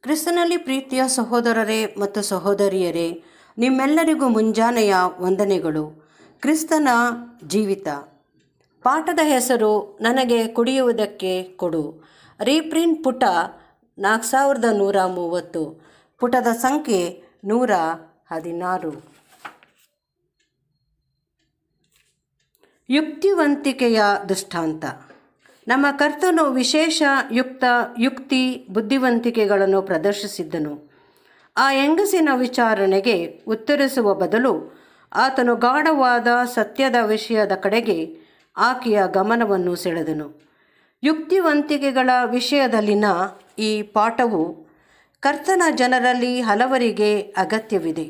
ಕ್ರಿಸ್ತನಲ್ಲಿ ಪ್ರೀತಿಯ ಸಹೋದರರೇ ಮತ್ತು ಸಹೋದರಿಯರೇ ನಿಮ್ಮೆಲ್ಲರಿಗೂ ಮುಂಜಾನೆಯ ವಂದನೆಗಳು ಕ್ರಿಸ್ತನ ಜೀವಿತ ಪಾಠದ ಹೆಸರು ನನಗೆ ಕುಡಿಯುವುದಕ್ಕೆ ಕೊಡು ರೀಪ್ರಿಂಟ್ ಪುಟ ನಾಲ್ಕು ಸಾವಿರದ ನೂರ ಮೂವತ್ತು ಪುಟದ ಸಂಖ್ಯೆ ನೂರ ಹದಿನಾರು ಯುಕ್ತಿವಂತಿಕೆಯ ದೃಷ್ಟಾಂತ ನಮ್ಮ ಕರ್ತನು ವಿಶೇಷ ಯುಕ್ತ ಯುಕ್ತಿ ಬುದ್ಧಿವಂತಿಕೆಗಳನ್ನು ಪ್ರದರ್ಶಿಸಿದ್ದನು ಆ ಹೆಂಗಸಿನ ವಿಚಾರಣೆಗೆ ಉತ್ತರಿಸುವ ಬದಲು ಆತನು ಗಾಢವಾದ ಸತ್ಯದ ವಿಷಯದ ಕಡೆಗೆ ಆಕೆಯ ಗಮನವನ್ನು ಸೆಳೆದನು ಯುಕ್ತಿವಂತಿಕೆಗಳ ವಿಷಯದಲ್ಲಿನ ಈ ಪಾಠವು ಕರ್ತನ ಜನರಲ್ಲಿ ಹಲವರಿಗೆ ಅಗತ್ಯವಿದೆ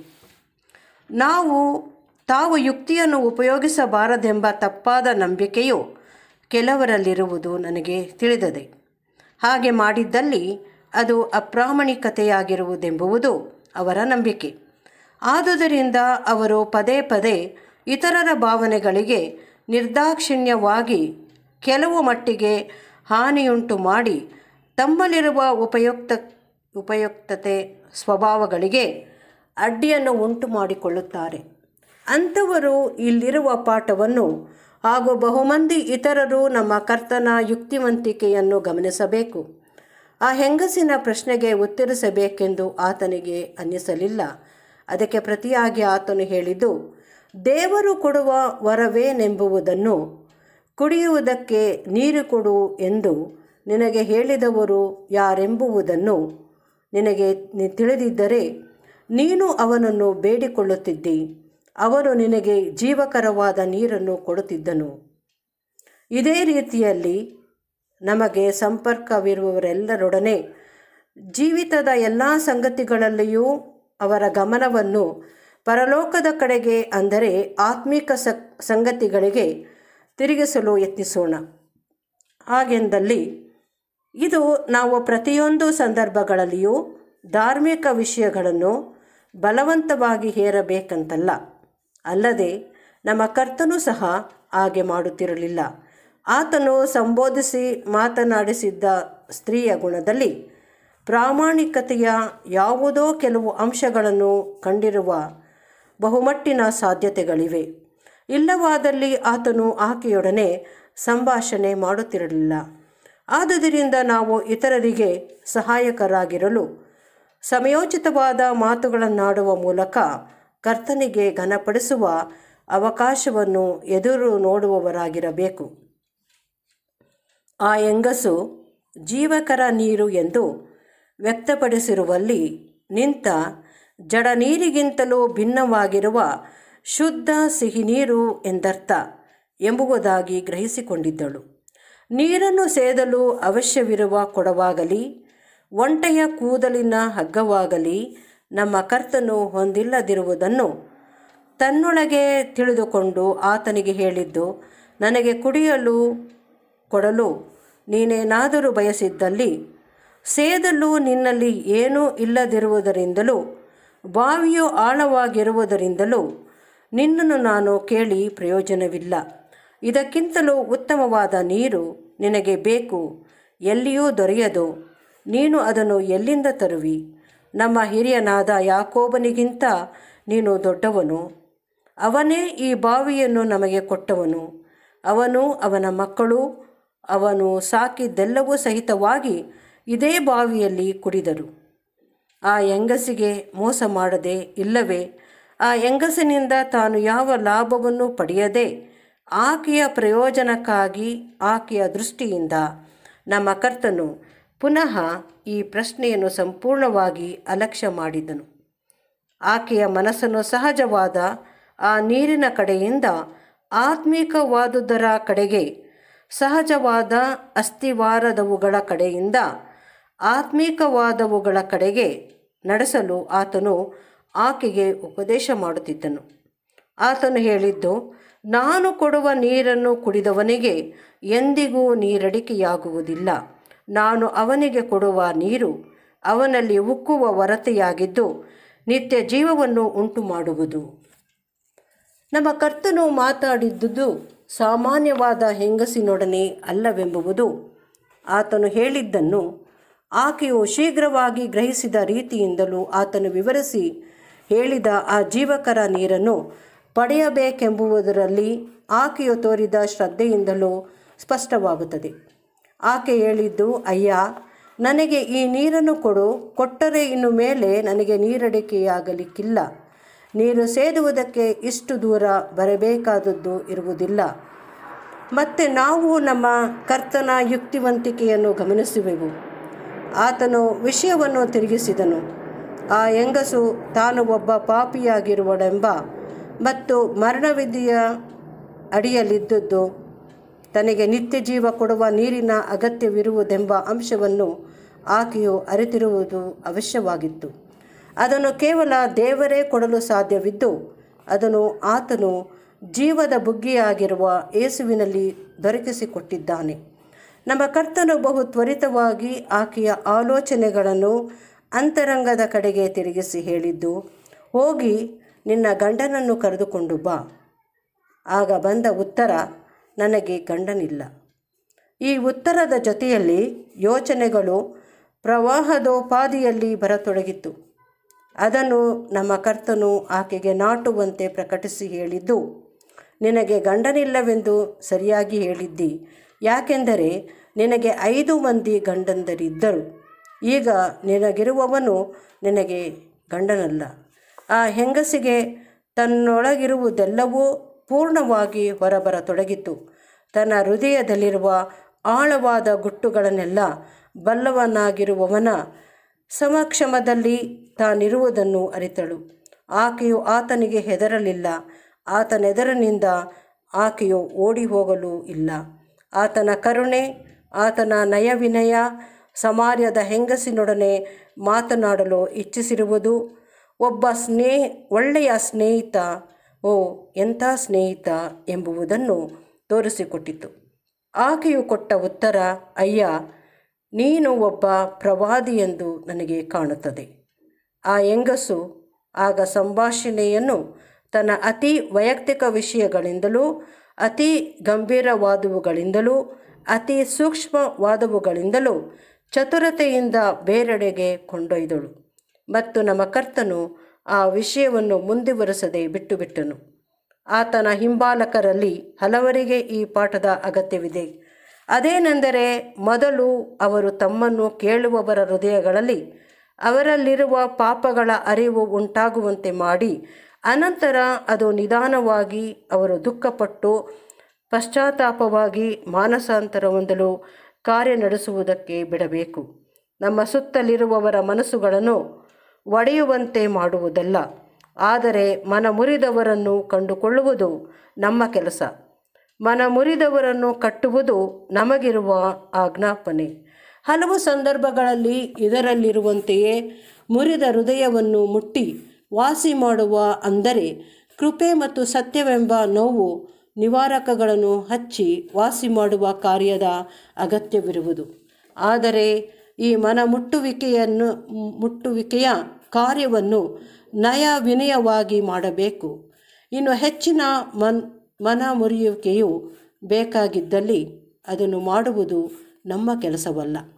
ನಾವು ತಾವು ಯುಕ್ತಿಯನ್ನು ಉಪಯೋಗಿಸಬಾರದೆಂಬ ತಪ್ಪಾದ ನಂಬಿಕೆಯು ಕೆಲವರಲ್ಲಿರುವುದು ನನಗೆ ತಿಳಿದದೆ ಹಾಗೆ ಮಾಡಿದ್ದಲ್ಲಿ ಅದು ಅಪ್ರಾಮಾಣಿಕತೆಯಾಗಿರುವುದೆಂಬುವುದು ಅವರ ನಂಬಿಕೆ ಆದುದರಿಂದ ಅವರು ಪದೇ ಪದೇ ಇತರರ ಭಾವನೆಗಳಿಗೆ ನಿರ್ದಾಕ್ಷಿಣ್ಯವಾಗಿ ಕೆಲವು ಮಟ್ಟಿಗೆ ಹಾನಿಯುಂಟು ಮಾಡಿ ತಮ್ಮಲ್ಲಿರುವ ಉಪಯುಕ್ತ ಉಪಯುಕ್ತತೆ ಸ್ವಭಾವಗಳಿಗೆ ಅಡ್ಡಿಯನ್ನು ಉಂಟು ಮಾಡಿಕೊಳ್ಳುತ್ತಾರೆ ಅಂಥವರು ಇಲ್ಲಿರುವ ಪಾಠವನ್ನು ಹಾಗೂ ಬಹುಮಂದಿ ಇತರರು ನಮ್ಮ ಕರ್ತನ ಯುಕ್ತಿವಂತಿಕೆಯನ್ನು ಗಮನಿಸಬೇಕು ಆ ಹೆಂಗಸಿನ ಪ್ರಶ್ನೆಗೆ ಉತ್ತರಿಸಬೇಕೆಂದು ಆತನಿಗೆ ಅನ್ನಿಸಲಿಲ್ಲ ಅದಕ್ಕೆ ಪ್ರತಿಯಾಗಿ ಆತನು ಹೇಳಿದ್ದು ದೇವರು ಕೊಡುವ ವರವೇನೆಂಬುವುದನ್ನು ಕುಡಿಯುವುದಕ್ಕೆ ನೀರು ಕೊಡು ಎಂದು ನಿನಗೆ ಹೇಳಿದವರು ಯಾರೆಂಬುವುದನ್ನು ನಿನಗೆ ತಿಳಿದಿದ್ದರೆ ನೀನು ಅವನನ್ನು ಬೇಡಿಕೊಳ್ಳುತ್ತಿದ್ದಿ ಅವನು ನಿನಗೆ ಜೀವಕರವಾದ ನೀರನ್ನು ಕೊಡುತ್ತಿದ್ದನು ಇದೇ ರೀತಿಯಲ್ಲಿ ನಮಗೆ ಸಂಪರ್ಕವಿರುವವರೆಲ್ಲರೊಡನೆ ಜೀವಿತದ ಎಲ್ಲ ಸಂಗತಿಗಳಲ್ಲಿಯೂ ಅವರ ಗಮನವನ್ನು ಪರಲೋಕದ ಕಡೆಗೆ ಅಂದರೆ ಆತ್ಮಿಕ ಸ ಸಂಗತಿಗಳಿಗೆ ತಿರುಗಿಸಲು ಯತ್ನಿಸೋಣ ಹಾಗೆಂದಲ್ಲಿ ಇದು ನಾವು ಪ್ರತಿಯೊಂದು ಸಂದರ್ಭಗಳಲ್ಲಿಯೂ ಧಾರ್ಮಿಕ ವಿಷಯಗಳನ್ನು ಬಲವಂತವಾಗಿ ಹೇರಬೇಕಂತಲ್ಲ ಅಲ್ಲದೆ ನಮ್ಮ ಕರ್ತನೂ ಸಹ ಹಾಗೆ ಮಾಡುತ್ತಿರಲಿಲ್ಲ ಆತನು ಸಂಬೋಧಿಸಿ ಮಾತನಾಡಿಸಿದ್ದ ಸ್ತ್ರೀಯ ಗುಣದಲ್ಲಿ ಪ್ರಾಮಾಣಿಕತೆಯ ಯಾವುದೋ ಕೆಲವು ಅಂಶಗಳನ್ನು ಕಂಡಿರುವ ಬಹುಮಟ್ಟಿನ ಸಾಧ್ಯತೆಗಳಿವೆ ಇಲ್ಲವಾದಲ್ಲಿ ಆತನು ಆಕೆಯೊಡನೆ ಸಂಭಾಷಣೆ ಮಾಡುತ್ತಿರಲಿಲ್ಲ ಆದುದರಿಂದ ನಾವು ಇತರರಿಗೆ ಸಹಾಯಕರಾಗಿರಲು ಸಮಯೋಚಿತವಾದ ಮಾತುಗಳನ್ನಾಡುವ ಮೂಲಕ ಕರ್ತನಿಗೆ ಘನಪಡಿಸುವ ಅವಕಾಶವನ್ನು ಎದುರು ನೋಡುವವರಾಗಿರಬೇಕು ಆ ಹೆಂಗಸು ಜೀವಕರ ನೀರು ಎಂದು ವ್ಯಕ್ತಪಡಿಸಿರುವಲ್ಲಿ ನಿಂತ ಜಡ ನೀರಿಗಿಂತಲೂ ಭಿನ್ನವಾಗಿರುವ ಶುದ್ಧ ಸಿಹಿ ನೀರು ಎಂದರ್ಥ ಎಂಬುವುದಾಗಿ ಗ್ರಹಿಸಿಕೊಂಡಿದ್ದಳು ನೀರನ್ನು ಸೇದಲು ಅವಶ್ಯವಿರುವ ಕೊಡವಾಗಲಿ ಒಂಟೆಯ ಕೂದಲಿನ ಹಗ್ಗವಾಗಲಿ ನಮ್ಮ ಕರ್ತನು ಹೊಂದಿಲ್ಲದಿರುವುದನ್ನು ತನ್ನೊಳಗೆ ತಿಳಿದುಕೊಂಡು ಆತನಿಗೆ ಹೇಳಿದ್ದು ನನಗೆ ಕುಡಿಯಲು ಕೊಡಲು ನೀನೇನಾದರೂ ಬಯಸಿದ್ದಲ್ಲಿ ಸೇದಲು ನಿನ್ನಲ್ಲಿ ಏನೂ ಇಲ್ಲದಿರುವುದರಿಂದಲೂ ಬಾವಿಯು ಆಳವಾಗಿರುವುದರಿಂದಲೂ ನಿನ್ನನ್ನು ನಾನು ಕೇಳಿ ಪ್ರಯೋಜನವಿಲ್ಲ ಇದಕ್ಕಿಂತಲೂ ಉತ್ತಮವಾದ ನೀರು ನಿನಗೆ ಬೇಕು ಎಲ್ಲಿಯೂ ದೊರೆಯದು ನೀನು ಅದನ್ನು ಎಲ್ಲಿಂದ ತರುವಿ ನಮ್ಮ ಹಿರಿಯನಾದ ಯಾಕೋಬನಿಗಿಂತ ನೀನು ದೊಡ್ಡವನು ಅವನೇ ಈ ಬಾವಿಯನ್ನು ನಮಗೆ ಕೊಟ್ಟವನು ಅವನು ಅವನ ಮಕ್ಕಳು ಅವನು ಸಾಕಿದ್ದೆಲ್ಲವೂ ಸಹಿತವಾಗಿ ಇದೇ ಬಾವಿಯಲ್ಲಿ ಕುಡಿದರು ಆ ಹೆಂಗಸಿಗೆ ಮೋಸ ಮಾಡದೆ ಇಲ್ಲವೇ ಆ ಹೆಂಗಸಿನಿಂದ ತಾನು ಯಾವ ಲಾಭವನ್ನು ಪಡೆಯದೆ ಆಕೆಯ ಪ್ರಯೋಜನಕ್ಕಾಗಿ ಆಕೆಯ ದೃಷ್ಟಿಯಿಂದ ನಮ್ಮ ಕರ್ತನು ಪುನಃ ಈ ಪ್ರಶ್ನೆಯನ್ನು ಸಂಪೂರ್ಣವಾಗಿ ಅಲಕ್ಷ್ಯ ಮಾಡಿದನು ಆಕೆಯ ಮನಸ್ಸನ್ನು ಸಹಜವಾದ ಆ ನೀರಿನ ಕಡೆಯಿಂದ ಆತ್ಮೀಕವಾದುದರ ಕಡೆಗೆ ಸಹಜವಾದ ಅಸ್ಥಿವಾರದವುಗಳ ಕಡೆಯಿಂದ ಆತ್ಮೀಕವಾದವುಗಳ ಕಡೆಗೆ ನಡೆಸಲು ಆತನು ಆಕೆಗೆ ಉಪದೇಶ ಮಾಡುತ್ತಿದ್ದನು ಆತನು ಹೇಳಿದ್ದು ನಾನು ಕೊಡುವ ನೀರನ್ನು ಕುಡಿದವನಿಗೆ ಎಂದಿಗೂ ನೀರಡಿಕೆಯಾಗುವುದಿಲ್ಲ ನಾನು ಅವನಿಗೆ ಕೊಡುವ ನೀರು ಅವನಲ್ಲಿ ಉಕ್ಕುವ ಹೊರತೆಯಾಗಿದ್ದು ನಿತ್ಯ ಜೀವವನ್ನು ಉಂಟು ಮಾಡುವುದು ನಮ್ಮ ಕರ್ತನು ಮಾತಾಡಿದ್ದುದು ಸಾಮಾನ್ಯವಾದ ಹೆಂಗಸಿನೊಡನೆ ಅಲ್ಲವೆಂಬುವುದು ಆತನು ಹೇಳಿದ್ದನ್ನು ಆಕೆಯು ಶೀಘ್ರವಾಗಿ ಗ್ರಹಿಸಿದ ರೀತಿಯಿಂದಲೂ ಆತನು ವಿವರಿಸಿ ಹೇಳಿದ ಆ ಜೀವಕರ ನೀರನ್ನು ಪಡೆಯಬೇಕೆಂಬುದರಲ್ಲಿ ಆಕೆಯು ತೋರಿದ ಶ್ರದ್ಧೆಯಿಂದಲೂ ಸ್ಪಷ್ಟವಾಗುತ್ತದೆ ಆಕೆ ಹೇಳಿದ್ದು ಅಯ್ಯ ನನಗೆ ಈ ನೀರನ್ನು ಕೊಡು ಕೊಟ್ಟರೆ ಇನ್ನು ಮೇಲೆ ನನಗೆ ನೀರಡಿಕೆಯಾಗಲಿಕ್ಕಿಲ್ಲ ನೀರು ಸೇದುವುದಕ್ಕೆ ಇಷ್ಟು ದೂರ ಬರಬೇಕಾದದ್ದು ಇರುವುದಿಲ್ಲ ಮತ್ತೆ ನಾವು ನಮ್ಮ ಕರ್ತನ ಯುಕ್ತಿವಂತಿಕೆಯನ್ನು ಗಮನಿಸುವೆವು ಆತನು ವಿಷಯವನ್ನು ತಿರುಗಿಸಿದನು ಆ ಹೆಂಗಸು ತಾನು ಒಬ್ಬ ಪಾಪಿಯಾಗಿರುವಳೆಂಬ ಮತ್ತು ಮರಣವಿಧಿಯ ಅಡಿಯಲ್ಲಿದ್ದದ್ದು ತನಗೆ ನಿತ್ಯ ಜೀವ ಕೊಡುವ ನೀರಿನ ಅಗತ್ಯವಿರುವುದೆಂಬ ಅಂಶವನ್ನು ಆಕೆಯು ಅರಿತಿರುವುದು ಅವಶ್ಯವಾಗಿತ್ತು ಅದನ್ನು ಕೇವಲ ದೇವರೇ ಕೊಡಲು ಸಾಧ್ಯವಿದ್ದು ಅದನ್ನು ಆತನು ಜೀವದ ಬುಗ್ಗಿಯಾಗಿರುವ ಯೇಸುವಿನಲ್ಲಿ ದೊರಕಿಸಿಕೊಟ್ಟಿದ್ದಾನೆ ನಮ್ಮ ಕರ್ತನು ಬಹು ತ್ವರಿತವಾಗಿ ಆಕೆಯ ಆಲೋಚನೆಗಳನ್ನು ಅಂತರಂಗದ ಕಡೆಗೆ ತಿರುಗಿಸಿ ಹೇಳಿದ್ದು ಹೋಗಿ ನಿನ್ನ ಗಂಡನನ್ನು ಕರೆದುಕೊಂಡು ಬಾ ಆಗ ಬಂದ ಉತ್ತರ ನನಗೆ ಗಂಡನಿಲ್ಲ ಈ ಉತ್ತರದ ಜೊತೆಯಲ್ಲಿ ಯೋಚನೆಗಳು ಪ್ರವಾಹದೋಪಾದಿಯಲ್ಲಿ ಬರತೊಡಗಿತ್ತು ಅದನ್ನು ನಮ್ಮ ಕರ್ತನು ಆಕೆಗೆ ನಾಟುವಂತೆ ಪ್ರಕಟಿಸಿ ಹೇಳಿದ್ದು ನಿನಗೆ ಗಂಡನಿಲ್ಲವೆಂದು ಸರಿಯಾಗಿ ಹೇಳಿದ್ದಿ ಯಾಕೆಂದರೆ ನಿನಗೆ ಐದು ಮಂದಿ ಗಂಡಂದರಿದ್ದರು ಈಗ ನಿನಗಿರುವವನು ನಿನಗೆ ಗಂಡನಲ್ಲ ಆ ಹೆಂಗಸಿಗೆ ತನ್ನೊಳಗಿರುವುದೆಲ್ಲವೂ ಪೂರ್ಣವಾಗಿ ಹೊರಬರತೊಡಗಿತು ತನ್ನ ಹೃದಯದಲ್ಲಿರುವ ಆಳವಾದ ಗುಟ್ಟುಗಳನ್ನೆಲ್ಲ ಬಲ್ಲವನಾಗಿರುವವನ ಸಮಕ್ಷಮದಲ್ಲಿ ತಾನಿರುವುದನ್ನು ಅರಿತಳು ಆಕೆಯು ಆತನಿಗೆ ಹೆದರಲಿಲ್ಲ ಆತನೆದರನಿಂದ ಆಕೆಯು ಓಡಿ ಹೋಗಲು ಇಲ್ಲ ಆತನ ಕರುಣೆ ಆತನ ನಯವಿನಯ ಸಮಾರ್ಯದ ಹೆಂಗಸಿನೊಡನೆ ಮಾತನಾಡಲು ಇಚ್ಛಿಸಿರುವುದು ಒಬ್ಬ ಸ್ನೇಹ ಒಳ್ಳೆಯ ಸ್ನೇಹಿತ ಓ ಎಂಥ ಸ್ನೇಹಿತ ಎಂಬುವುದನ್ನು ತೋರಿಸಿಕೊಟ್ಟಿತು ಆಕೆಯು ಕೊಟ್ಟ ಉತ್ತರ ಅಯ್ಯ ನೀನು ಒಬ್ಬ ಪ್ರವಾದಿ ಎಂದು ನನಗೆ ಕಾಣುತ್ತದೆ ಆ ಹೆಂಗಸು ಆಗ ಸಂಭಾಷಣೆಯನ್ನು ತನ್ನ ಅತಿ ವೈಯಕ್ತಿಕ ವಿಷಯಗಳಿಂದಲೂ ಅತಿ ಗಂಭೀರವಾದವುಗಳಿಂದಲೂ ಅತಿ ಸೂಕ್ಷ್ಮವಾದವುಗಳಿಂದಲೂ ಚತುರತೆಯಿಂದ ಬೇರೆಡೆಗೆ ಕೊಂಡೊಯ್ದಳು ಮತ್ತು ನಮ್ಮ ಕರ್ತನು ಆ ವಿಷಯವನ್ನು ಮುಂದುವರೆಸದೆ ಬಿಟ್ಟುಬಿಟ್ಟನು ಆತನ ಹಿಂಬಾಲಕರಲ್ಲಿ ಹಲವರಿಗೆ ಈ ಪಾಠದ ಅಗತ್ಯವಿದೆ ಅದೇನೆಂದರೆ ಮೊದಲು ಅವರು ತಮ್ಮನ್ನು ಕೇಳುವವರ ಹೃದಯಗಳಲ್ಲಿ ಅವರಲ್ಲಿರುವ ಪಾಪಗಳ ಅರಿವು ಉಂಟಾಗುವಂತೆ ಮಾಡಿ ಅನಂತರ ಅದು ನಿಧಾನವಾಗಿ ಅವರು ದುಃಖಪಟ್ಟು ಪಶ್ಚಾತ್ತಾಪವಾಗಿ ಮಾನಸಾಂತರ ಹೊಂದಲು ಕಾರ್ಯ ನಡೆಸುವುದಕ್ಕೆ ಬಿಡಬೇಕು ನಮ್ಮ ಸುತ್ತಲಿರುವವರ ಮನಸ್ಸುಗಳನ್ನು ಒಡೆಯುವಂತೆ ಮಾಡುವುದಲ್ಲ ಆದರೆ ಮನ ಮುರಿದವರನ್ನು ಕಂಡುಕೊಳ್ಳುವುದು ನಮ್ಮ ಕೆಲಸ ಮನ ಮುರಿದವರನ್ನು ಕಟ್ಟುವುದು ನಮಗಿರುವ ಆಜ್ಞಾಪನೆ ಹಲವು ಸಂದರ್ಭಗಳಲ್ಲಿ ಇದರಲ್ಲಿರುವಂತೆಯೇ ಮುರಿದ ಹೃದಯವನ್ನು ಮುಟ್ಟಿ ವಾಸಿ ಮಾಡುವ ಅಂದರೆ ಕೃಪೆ ಮತ್ತು ಸತ್ಯವೆಂಬ ನೋವು ನಿವಾರಕಗಳನ್ನು ಹಚ್ಚಿ ವಾಸಿ ಮಾಡುವ ಕಾರ್ಯದ ಅಗತ್ಯವಿರುವುದು ಆದರೆ ಈ ಮನ ಮುಟ್ಟುವಿಕೆಯನ್ನು ಮುಟ್ಟುವಿಕೆಯ ಕಾರ್ಯವನ್ನು ನಯ ವಿನಯವಾಗಿ ಮಾಡಬೇಕು ಇನ್ನು ಹೆಚ್ಚಿನ ಮನ್ ಮನ ಮುರಿಯುವಿಕೆಯು ಬೇಕಾಗಿದ್ದಲ್ಲಿ ಅದನ್ನು ಮಾಡುವುದು ನಮ್ಮ ಕೆಲಸವಲ್ಲ